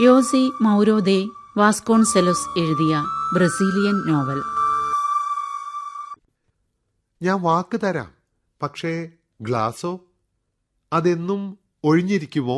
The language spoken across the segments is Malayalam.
യോസി മൗരോദെ വാസ്കോൺസെലോസ് എഴുതിയ ബ്രസീലിയൻ നോവൽ ഞാൻ വാക്ക് തരാം പക്ഷേ ഗ്ലാസോ അതെന്നും ഒഴിഞ്ഞിരിക്കുമോ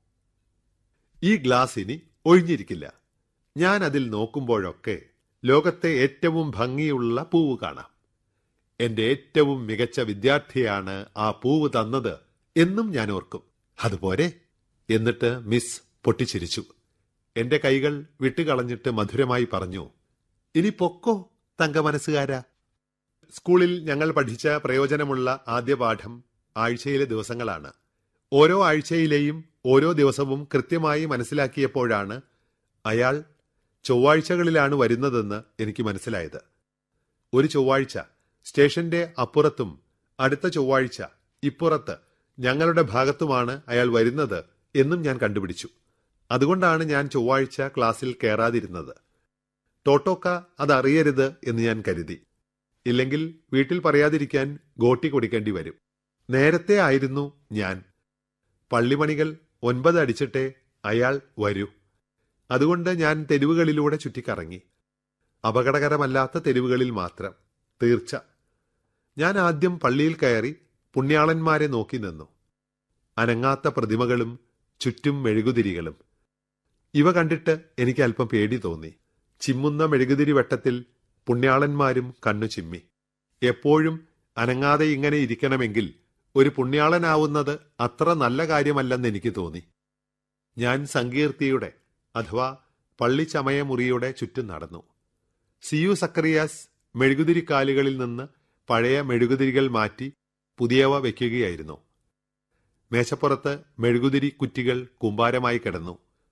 ഈ ഗ്ലാസ് ഇനി ഒഴിഞ്ഞിരിക്കില്ല ഞാൻ അതിൽ നോക്കുമ്പോഴൊക്കെ ലോകത്തെ ഏറ്റവും ഭംഗിയുള്ള പൂവ് കാണാം എന്റെ ഏറ്റവും മികച്ച വിദ്യാർത്ഥിയാണ് ആ പൂവ് തന്നത് എന്നും ഞാൻ ഓർക്കും അതുപോലെ എന്നിട്ട് മിസ് പൊട്ടിച്ചിരിച്ചു എന്റെ കൈകൾ വിട്ടുകളഞ്ഞിട്ട് മധുരമായി പറഞ്ഞു ഇനി പൊക്കോ തങ്ക മനസ്സുകാരാ സ്കൂളിൽ ഞങ്ങൾ പഠിച്ച പ്രയോജനമുള്ള ആദ്യ പാഠം ആഴ്ചയിലെ ദിവസങ്ങളാണ് ഓരോ ആഴ്ചയിലെയും ഓരോ ദിവസവും കൃത്യമായി മനസ്സിലാക്കിയപ്പോഴാണ് അയാൾ ചൊവ്വാഴ്ചകളിലാണ് വരുന്നതെന്ന് എനിക്ക് മനസ്സിലായത് ഒരു ചൊവ്വാഴ്ച സ്റ്റേഷന്റെ അപ്പുറത്തും അടുത്ത ചൊവ്വാഴ്ച ഇപ്പുറത്ത് ഞങ്ങളുടെ ഭാഗത്തുമാണ് അയാൾ വരുന്നത് എന്നും ഞാൻ കണ്ടുപിടിച്ചു അതുകൊണ്ടാണ് ഞാൻ ചൊവ്വാഴ്ച ക്ലാസ്സിൽ കയറാതിരുന്നത് ടോട്ടോക്ക അതറിയരുത് എന്ന് ഞാൻ കരുതി ഇല്ലെങ്കിൽ വീട്ടിൽ പറയാതിരിക്കാൻ ഗോട്ടി കൊടുക്കേണ്ടി വരും നേരത്തെ ആയിരുന്നു ഞാൻ പള്ളിമണികൾ ഒൻപത് അടിച്ചിട്ടേ അയാൾ വരൂ അതുകൊണ്ട് ഞാൻ തെരുവുകളിലൂടെ ചുറ്റിക്കറങ്ങി അപകടകരമല്ലാത്ത തെരുവുകളിൽ മാത്രം തീർച്ച ഞാൻ ആദ്യം പള്ളിയിൽ കയറി പുണ്യാളന്മാരെ നോക്കി നിന്നു അനങ്ങാത്ത പ്രതിമകളും ചുറ്റും മെഴുകുതിരികളും ഇവ കണ്ടിട്ട് എനിക്ക് അല്പം പേടി തോന്നി ചിമ്മുന്ന മെഴുകുതിരി വെട്ടത്തിൽ പുണ്യാളന്മാരും കണ്ണു ചിമ്മി എപ്പോഴും അനങ്ങാതെ ഇങ്ങനെ ഇരിക്കണമെങ്കിൽ ഒരു പുണ്യാളനാവുന്നത് അത്ര നല്ല കാര്യമല്ലെന്ന് എനിക്ക് തോന്നി ഞാൻ സങ്കീർത്തിയുടെ അഥവാ പള്ളിച്ചമയമുറിയുടെ ചുറ്റും നടന്നു സിയു സക്കറിയാസ് മെഴുകുതിരിക്കാലുകളിൽ നിന്ന് പഴയ മെഴുകുതിരികൾ മാറ്റി പുതിയവ വയ്ക്കുകയായിരുന്നു മേശപ്പുറത്ത് മെഴുകുതിരി കുറ്റികൾ കൂമ്പാരമായി കിടന്നു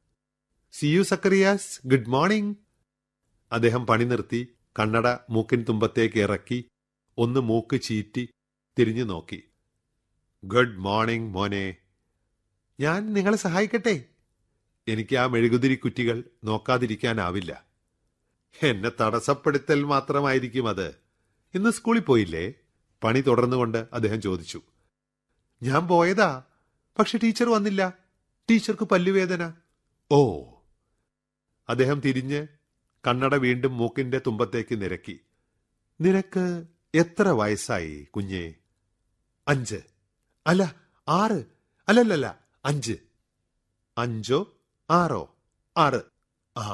സിയു സക്കറിയാസ് ഗുഡ് മോർണിംഗ് അദ്ദേഹം പണി നിർത്തി കണ്ണട മൂക്കിൻ തുമ്പത്തേക്ക് ഇറക്കി ഒന്ന് മൂക്ക് ചീറ്റി തിരിഞ്ഞു നോക്കി ഗുഡ് മോർണിംഗ് മോനെ ഞാൻ നിങ്ങളെ സഹായിക്കട്ടെ എനിക്ക് ആ മെഴുകുതിരി കുറ്റികൾ നോക്കാതിരിക്കാനാവില്ല എന്നെ തടസ്സപ്പെടുത്തൽ മാത്രമായിരിക്കും അത് ഇന്ന് സ്കൂളിൽ പോയില്ലേ പണി തുടർന്നുകൊണ്ട് അദ്ദേഹം ചോദിച്ചു ഞാൻ പോയതാ പക്ഷെ ടീച്ചർ വന്നില്ല ടീച്ചർക്ക് പല്ലുവേദന ഓ അദ്ദേഹം തിരിഞ്ഞ് കണ്ണട വീണ്ടും മൂക്കിന്റെ തുമ്പത്തേക്ക് നിരക്കി നിനക്ക് എത്ര വയസ്സായി കുഞ്ഞേ അഞ്ച് അല്ല ആറ് അല്ലല്ലല്ല അഞ്ച് അഞ്ചോ ആറോ ആറ് ആ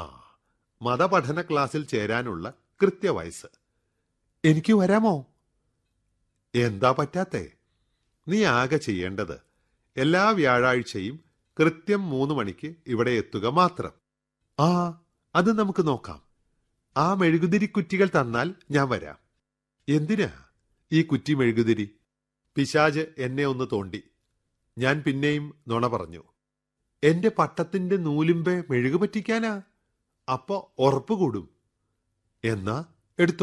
മതപഠന ക്ലാസ്സിൽ ചേരാനുള്ള കൃത്യവയസ്സ് എനിക്ക് വരാമോ എന്താ പറ്റാത്തേ നീ ആകെ ചെയ്യേണ്ടത് എല്ലാ വ്യാഴാഴ്ചയും കൃത്യം മൂന്ന് മണിക്ക് ഇവിടെ എത്തുക മാത്രം ആ അത് നമുക്ക് നോക്കാം ആ മെഴുകുതിരി കുറ്റികൾ തന്നാൽ ഞാൻ വരാം എന്തിനാ ഈ കുറ്റി മെഴുകുതിരി പിശാജ് എന്നെ ഒന്ന് തോണ്ടി ഞാൻ പിന്നെയും നുണ പറഞ്ഞു എന്റെ പട്ടത്തിന്റെ നൂലുമ്പെ മെഴുകു പറ്റിക്കാനാ അപ്പൊ ഉറപ്പ് കൂടും എന്നാ എടുത്തോ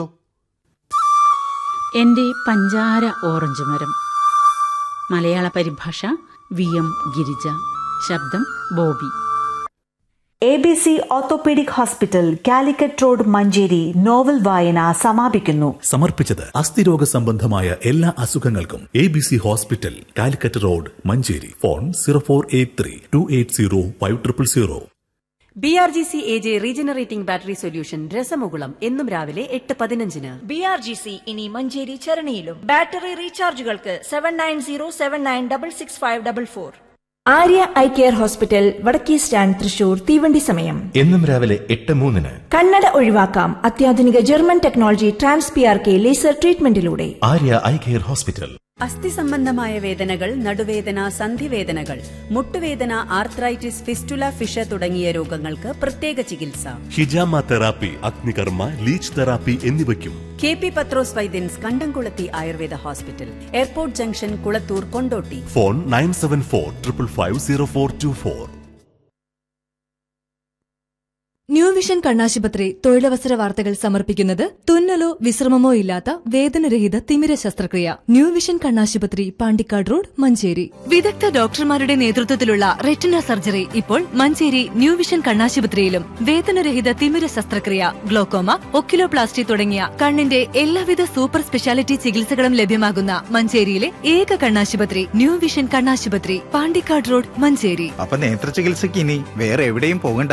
എന്റെ പഞ്ചാര ഓറഞ്ച് മരം മലയാള പരിഭാഷ വി എം ഗിരിജ ശബ്ദം Bobby A B C orthopaedic hospital Calicut road Manjeri novel വായന സമാപിക്കുന്നു സമർപ്പിച്ചത് അസ്ഥിരോഗ സംബന്ധമായ എല്ലാ അസുഖങ്ങൾക്കും A B C hospital Calicut road Manjeri phone zero four eight three two eight zero five triple zero B R G C A J regenerating battery solution രസമുകുളം എന്നും രാവിലെ എട്ട് പതിനഞ്ചിന് ബി ആർ ജി സി ഇനി മഞ്ചേരി ചരണിയിലും ബാറ്ററി റീചാർജുകൾക്ക് seven nine zero seven nine double six five double four Arya eye care hospital വടക്കേ സ്റ്റാൻഡ് തൃശൂർ തീവണ്ടി സമയം എന്നും രാവിലെ എട്ട് മൂന്നിന് കണ്ണട ഒഴിവാക്കാം അത്യാധുനിക German technology trans P R K laser ട്രീറ്റ്മെന്റിലൂടെ ആര്യ ഐ കെയർ ഹോസ്പിറ്റൽ അസ്ഥി സംബന്ധമായ വേദനകൾ നടുവേദന സന്ധിവേദനകൾ മുട്ടുവേദന ആർത്രൈറ്റിസ് ഫിസ്റ്റുല ഫിഷ തുടങ്ങിയ രോഗങ്ങൾക്ക് പ്രത്യേക ചികിത്സ ഹിജാമ തെറാപ്പി അഗ്നികർമ്മ ലീച്ച് തെറാപ്പി എന്നിവയ്ക്കും കെ പി പത്രോസ് വൈദ്യൻസ് Kandamkulathy Ayurveda hospital airport junction Kulathur Kondotty phone nine seven four triple five zero four two four new vision കണ്ണാശുപത്രി തൊഴിലവസര വാർത്തകൾ സമർപ്പിക്കുന്നത് തുന്നലോ വിശ്രമമോ ഇല്ലാത്ത വേദനരഹിത തിമിര ശസ്ത്രക്രിയ ന്യൂ വിഷൻ കണ്ണാശുപത്രി പാണ്ടിക്കാട് റോഡ് മഞ്ചേരി വിദഗ്ധ ഡോക്ടർമാരുടെ നേതൃത്വത്തിലുള്ള റെറ്റിന സർജറി ഇപ്പോൾ മഞ്ചേരി ന്യൂ വിഷൻ കണ്ണാശുപത്രിയിലും വേദനരഹിത തിമിര ശസ്ത്രക്രിയ ഗ്ലോക്കോമ ഒക്കിലോപ്ലാസ്റ്റി തുടങ്ങിയ കണ്ണിന്റെ എല്ലാവിധ സൂപ്പർ സ്പെഷ്യാലിറ്റി ചികിത്സകളും ലഭ്യമാകുന്ന മഞ്ചേരിയിലെ ഏക കണ്ണാശുപത്രി ന്യൂ വിഷൻ കണ്ണാശുപത്രി പാണ്ടിക്കാട് റോഡ് മഞ്ചേരി അപ്പൊ നേത്ര ചികിത്സയ്ക്ക് ഇനി വേറെ എവിടെയും പോകണ്ട